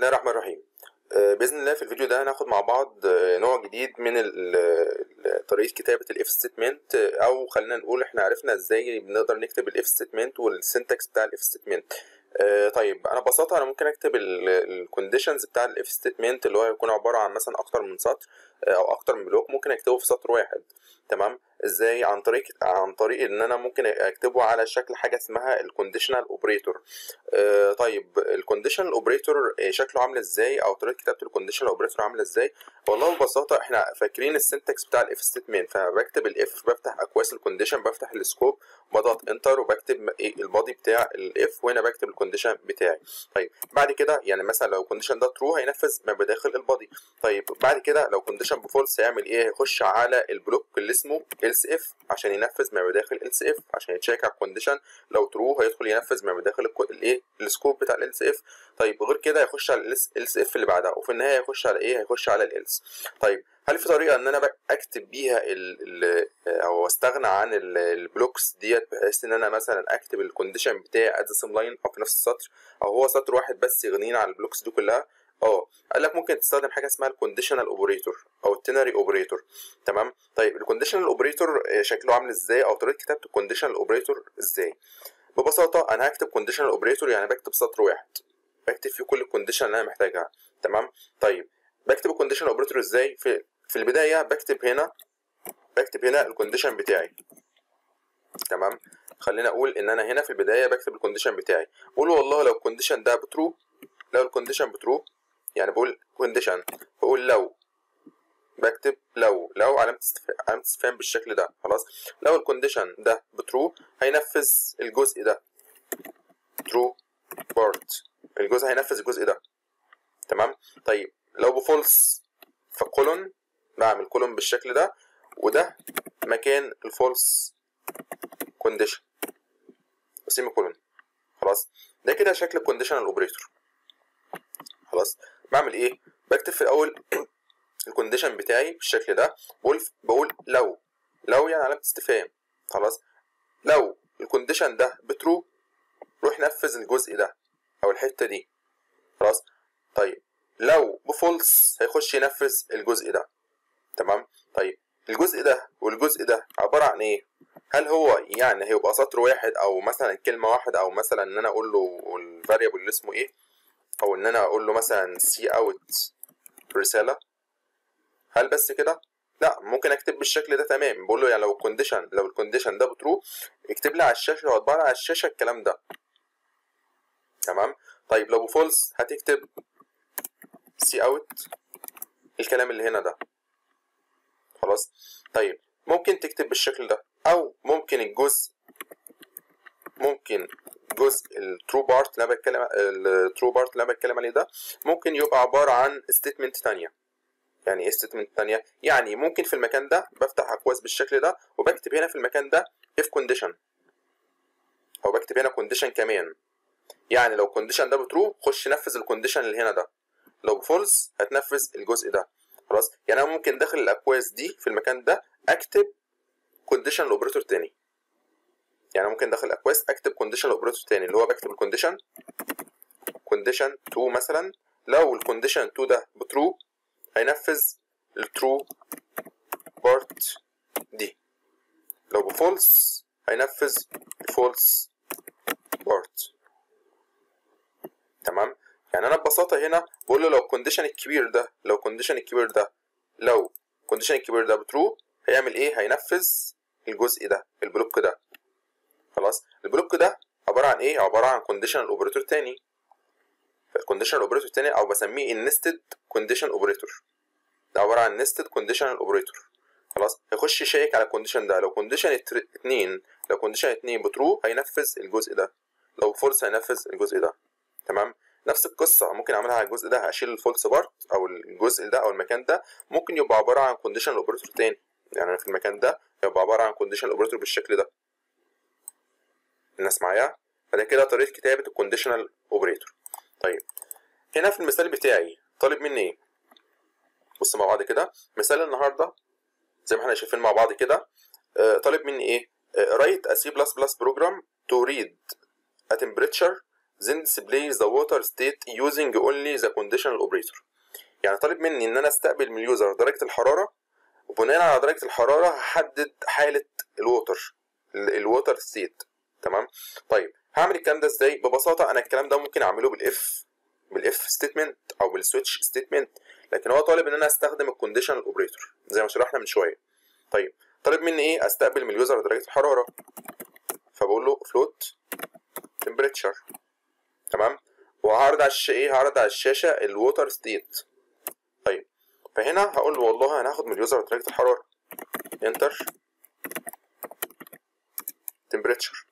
الله الرحمن الرحيم آه، باذن الله في الفيديو ده هناخد مع بعض آه، نوع جديد من ال- ال- طريقه كتابه الاف ستيتمنت او خلينا نقول احنا عرفنا ازاي بنقدر نكتب الاف ستيتمنت والسنتكس بتاع الاف ستيتمنت طيب انا ببساطه انا ممكن اكتب الكونديشنز بتاع الاف ستيتمنت اللي هو يكون عباره عن مثلا اكتر من سطر آه، او اكتر من بلوك ممكن اكتبه في سطر واحد تمام ازاي عن طريق عن طريق ان انا ممكن اكتبه على شكل حاجه اسمها الكونديشنال اوبريتور آه، طيب الكونديشنال اوبريتور شكله عامل ازاي او طريقه كتابه الكونديشنال اوبريتور عامله ازاي والله ببساطه احنا فاكرين السنتكس بتاع الاف ستيتمنت فبكتب الاف بفتح اكواس الكونديشن بفتح السكوب بضغط انتر وبكتب ايه البادي بتاع الاف وهنا بكتب الكونديشن بتاعي طيب بعد كده يعني مثلا لو الكونديشن ده ترو هينفذ ما بداخل البادي طيب بعد كده لو كونديشن بفولس هيعمل ايه هيخش على البلوك اللي اسمه else if عشان ينفذ ما بداخل else if عشان يتشيك على الكونديشن لو ترو هيدخل ينفذ ما بداخل الكو- الايه السكوب بتاع ال else if طيب غير كده هيخش على ال else if اللي بعدها وفي النهايه هيخش على ايه هيخش على ال else طيب هل في طريقه ان انا بق- اكتب بيها ال ال او استغنى عن ال- البلوكس ديت بحيث ان انا مثلا اكتب الكونديشن بتاعي ات سيم لاين او في نفس السطر او هو سطر واحد بس يغنينا عن البلوكس دي كلها اه قال لك ممكن تستخدم حاجه اسمها الكونديشنال اوبريتور او التنري اوبريتور تمام طيب الكونديشنال اوبريتور شكله عامل ازاي او طريقه كتابه الكونديشنال اوبريتور ازاي ببساطه انا هكتب كونديشنال اوبريتور يعني بكتب سطر واحد بكتب فيه كل الكونديشن اللي انا محتاجها تمام طيب بكتب الكونديشن اوبريتور ازاي في في البدايه بكتب هنا بكتب هنا الكونديشن بتاعي تمام خلينا اقول ان انا هنا في البدايه بكتب الكونديشن بتاعي بقول والله لو الكونديشن ده بترو لو الكونديشن بترو يعني بقول كونديشن بقول لو بكتب لو لو علامة استفهام علامة استفهام بالشكل ده خلاص لو الكونديشن ده بترو هينفذ الجزء ده ترو بارت الجزء هينفذ الجزء ده تمام طيب لو بفولس فكولون بعمل كولون بالشكل ده وده مكان الفولس كونديشن وسيمي كولون خلاص ده كده شكل الكونديشنال اوبريتور خلاص بعمل ايه بكتب في الاول الكونديشن بتاعي بالشكل ده بقول بقول لو لو يعني علامه استفهام خلاص لو الكونديشن ده بترو روح نفذ الجزء ده او الحته دي خلاص طيب لو بفولس هيخش ينفذ الجزء ده تمام طيب الجزء ده والجزء ده عباره عن ايه هل هو يعني هيبقى سطر واحد او مثلا كلمه واحده او مثلا ان انا اقول له الفاريبل اللي اسمه ايه او ان انا اقول له مثلا سي اوت رساله هل بس كده لا ممكن اكتب بالشكل ده تمام بقول له يعني لو الكونديشن لو الكونديشن ده بترو اكتب لي على الشاشه واطبع لي على الشاشه الكلام ده تمام طيب لو بفولس هتكتب سي اوت الكلام اللي هنا ده خلاص طيب ممكن تكتب بالشكل ده او ممكن الجزء ممكن جزء الترو بارت اللي انا بتكلم الترو بارت اللي انا بتكلم عليه ده ممكن يبقى عباره عن ستيتمنت تانية يعني ايه ستيتمنت تانية يعني ممكن في المكان ده بفتح اكواس بالشكل ده وبكتب هنا في المكان ده if condition او بكتب هنا condition كمان يعني لو الكونديشن ده بترو خش نفذ الكونديشن اللي هنا ده لو بفولس هتنفذ الجزء ده خلاص يعني انا ممكن داخل الاكواس دي في المكان ده اكتب كونديشن الاوبريتور تاني يعني ممكن داخل الاكواس اكتب كونديشن الاوبريتور تاني اللي هو بكتب الكونديشن كونديشن 2 مثلا لو الكونديشن 2 ده بترو هينفذ الترو بارت دي لو بفولس هينفذ الفولس بارت تمام يعني انا ببساطه هنا بقول له لو الكونديشن الكبير ده لو الكونديشن الكبير ده لو الكونديشن الكبير ده بترو هيعمل ايه هينفذ الجزء ده البلوك ده خلاص البلوك ده عباره عن ايه عباره عن كونديشنال اوبريتور تاني الكونديشنال اوبريتور تاني او بسميه النستد كونديشن اوبريتور ده عباره عن نستد كونديشنال اوبريتور خلاص هيخش يشيك على الكونديشن ده لو كونديشن 2 لو كونديشن 2 بترو هينفذ الجزء ده لو فولس هينفذ الجزء ده تمام نفس القصه ممكن اعملها على الجزء ده هشيل الفولس بارت او الجزء ده او المكان ده ممكن يبقى عباره عن كونديشنال اوبريتور تاني يعني انا في المكان ده يبقى عباره عن كونديشنال اوبريتور بالشكل ده الناس معايا فده كده طريقه كتابه الكونديشنال اوبريتور طيب هنا في المثال بتاعي طالب مني ايه بص مع بعض كده مثال النهارده زي ما احنا شايفين مع بعض كده آه، طالب مني ايه write a C++ program to read a temperature then display the water state using only the conditional operator يعني طالب مني ان انا استقبل من اليوزر درجه الحراره وبناء على درجه الحراره هحدد حاله الووتر الووتر ستيت تمام طيب هعمل الكلام ده ازاي ببساطه انا الكلام ده ممكن اعمله بالاف بالاف ستيتمنت او بالسويتش ستيتمنت لكن هو طالب ان انا استخدم الكونديشنال اوبريتور زي ما شرحنا من شويه طيب طالب مني ايه استقبل من اليوزر درجه الحراره فبقول له فلوت تمبريتشر تمام وهعرض على الشاشه ايه هعرض على الشاشه الووتر ستيت طيب فهنا هقول له والله انا هاخد من اليوزر درجه الحراره انتر تمبريتشر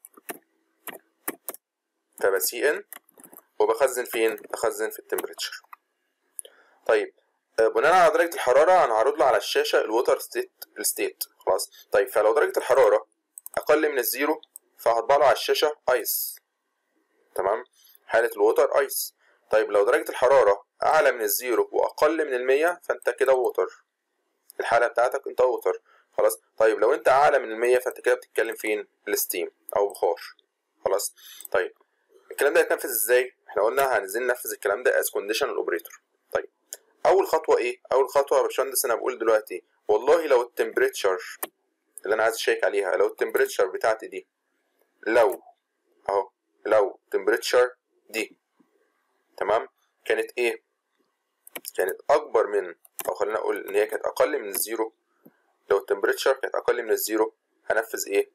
فبسي ان وبخزن فين بخزن في التمبريتشر طيب بناء على درجه الحراره انا هعرض له على الشاشه الووتر ستيت الستيت خلاص طيب فلو درجه الحراره اقل من الزيرو فهطبع له على الشاشه ايس تمام حاله الووتر ايس طيب لو درجه الحراره اعلى من الزيرو واقل من المية فانت كده ووتر الحاله بتاعتك انت ووتر خلاص طيب لو انت اعلى من المية فانت كده بتتكلم فين الستيم او بخار خلاص طيب الكلام ده هيتنفذ ازاي احنا قلنا هننزل ننفذ الكلام ده از كونديشنال اوبريتور طيب اول خطوه ايه اول خطوه يا باشمهندس انا بقول دلوقتي والله لو التمبريتشر اللي انا عايز اشيك عليها لو التمبريتشر بتاعتي دي لو اهو لو التمبريتشر دي تمام كانت ايه كانت اكبر من او خلينا اقول ان هي كانت اقل من الزيرو لو التمبريتشر كانت اقل من الزيرو هنفذ ايه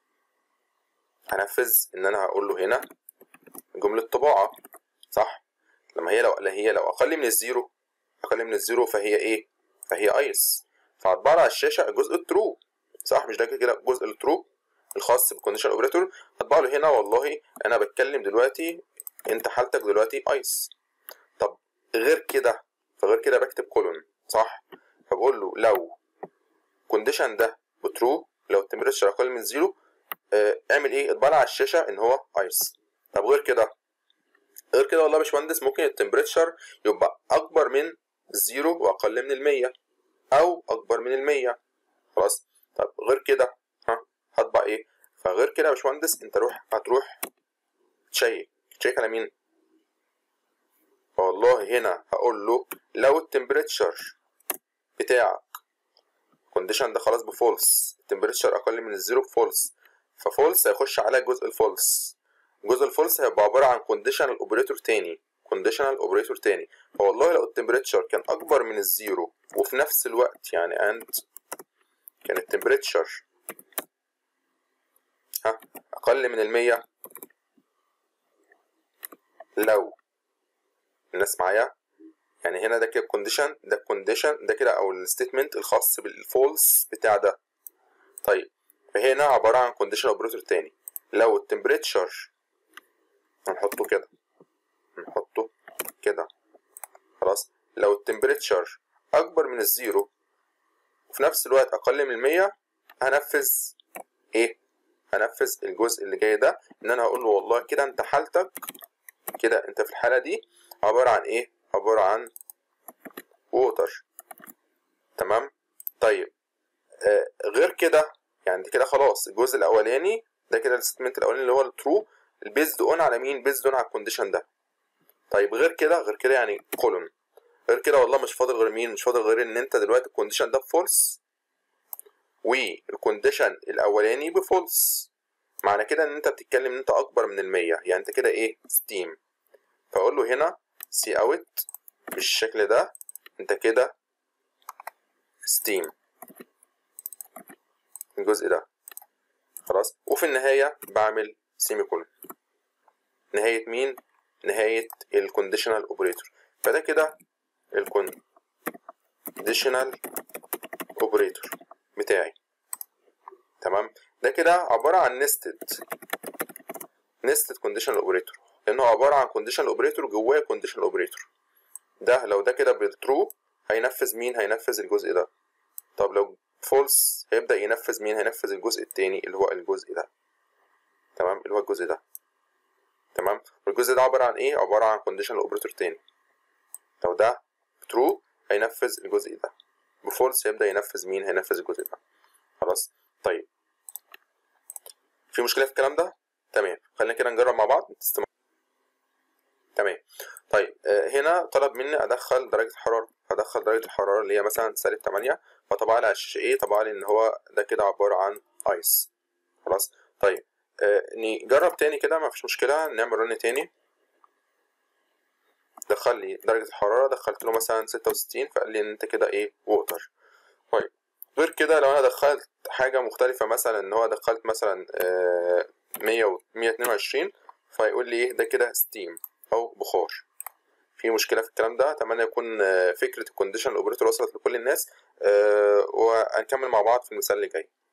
هنفذ ان انا هقول له هنا جملة طباعة صح لما هي لو هي لو اقل من الزيرو اقل من الزيرو فهي ايه فهي ايس فهطبع على الشاشة الجزء الترو صح مش ده كده الجزء الترو الخاص بالكونديشن اوبريتور هطبع له هنا والله انا بتكلم دلوقتي انت حالتك دلوقتي ايس طب غير كده فغير كده بكتب كولون صح فبقول له لو كونديشن ده بترو لو التمبريتشر اقل من زيرو اه اعمل ايه اطبع على الشاشه ان هو ايس طب غير كده غير كده والله يا باشمهندس ممكن التمبريتشر يبقى اكبر من الزيرو واقل من المية او اكبر من المية خلاص طب غير كده ها هطبع ايه فغير كده يا باشمهندس انت روح هتروح تشيك تشيك على مين والله هنا هقول له لو التمبريتشر بتاعك الكونديشن ده خلاص بفولس التمبريتشر اقل من الزيرو بفولس ففولس هيخش على جزء الفولس جزء الفولس هيبقى عباره عن كونديشنال اوبريتور تاني كونديشنال اوبريتور تاني فوالله لو التمبريتشر كان اكبر من الزيرو وفي نفس الوقت يعني اند كان التمبريتشر ها اقل من المية لو الناس معايا يعني هنا ده كده كونديشن ده كونديشن ده كده او الستيتمنت الخاص بالفولس بتاع ده طيب فهنا عباره عن كونديشن اوبريتور تاني لو التمبريتشر هنحطه كده نحطه كده خلاص لو التمبريتشر اكبر من الزيرو وفي نفس الوقت اقل من المية هنفذ ايه هنفذ الجزء اللي جاي ده ان انا هقول له والله كده انت حالتك كده انت في الحاله دي عباره عن ايه عباره عن ووتر تمام طيب آه غير كده يعني كده خلاص الجزء الاولاني ده كده الستمنت الاولاني اللي هو الترو البيزد اون على مين بيزد اون على الكونديشن ده طيب غير كده غير كده يعني كولون غير كده والله مش فاضل غير مين مش فاضل غير ان انت دلوقتي الكونديشن ده بفولس والكونديشن الاولاني بفولس معنى كده ان انت بتتكلم ان انت اكبر من المية يعني انت كده ايه ستيم فاقول له هنا سي اوت بالشكل ده انت كده ستيم الجزء ده خلاص وفي النهاية بعمل سيمي كولون نهاية مين؟ نهاية الكونديشنال اوبريتور فده كده الكونديشنال اوبريتور بتاعي تمام ده كده عبارة عن نستد نستد كونديشنال اوبريتور لانه عبارة عن كونديشنال اوبريتور جواه كونديشنال اوبريتور ده لو ده كده بالترو هينفذ مين هينفذ الجزء ده طب لو فولس هيبدأ ينفذ مين هينفذ الجزء التاني اللي هو الجزء ده تمام اللي هو الجزء ده تمام والجزء ده عبارة عن ايه عبارة عن كونديشنال اوبريتور تاني لو ده ترو هينفذ الجزء ده بفولس هيبدأ ينفذ مين هينفذ الجزء ده خلاص طيب في مشكلة في الكلام ده تمام خلينا كده نجرب مع بعض تستمع تمام طيب آه، هنا طلب مني ادخل درجه الحراره هدخل درجه الحراره اللي هي مثلا سالب 8 فطبع لي على الشاشه ايه طبع لي ان هو ده كده عباره عن ايس خلاص طيب آه نجرب تاني كده ما فيش مشكله نعمل رن تاني دخل لي درجه الحراره دخلت له مثلا 66 فقال لي ان انت كده ايه ووتر طيب غير كده لو انا دخلت حاجه مختلفه مثلا ان هو دخلت مثلا آه 100 و 122 فيقول لي ايه ده كده ستيم او بخار في مشكله في الكلام ده اتمنى يكون آه، فكره الكونديشن الاوبريتور وصلت لكل الناس آه، وهنكمل مع بعض في المثال اللي جاي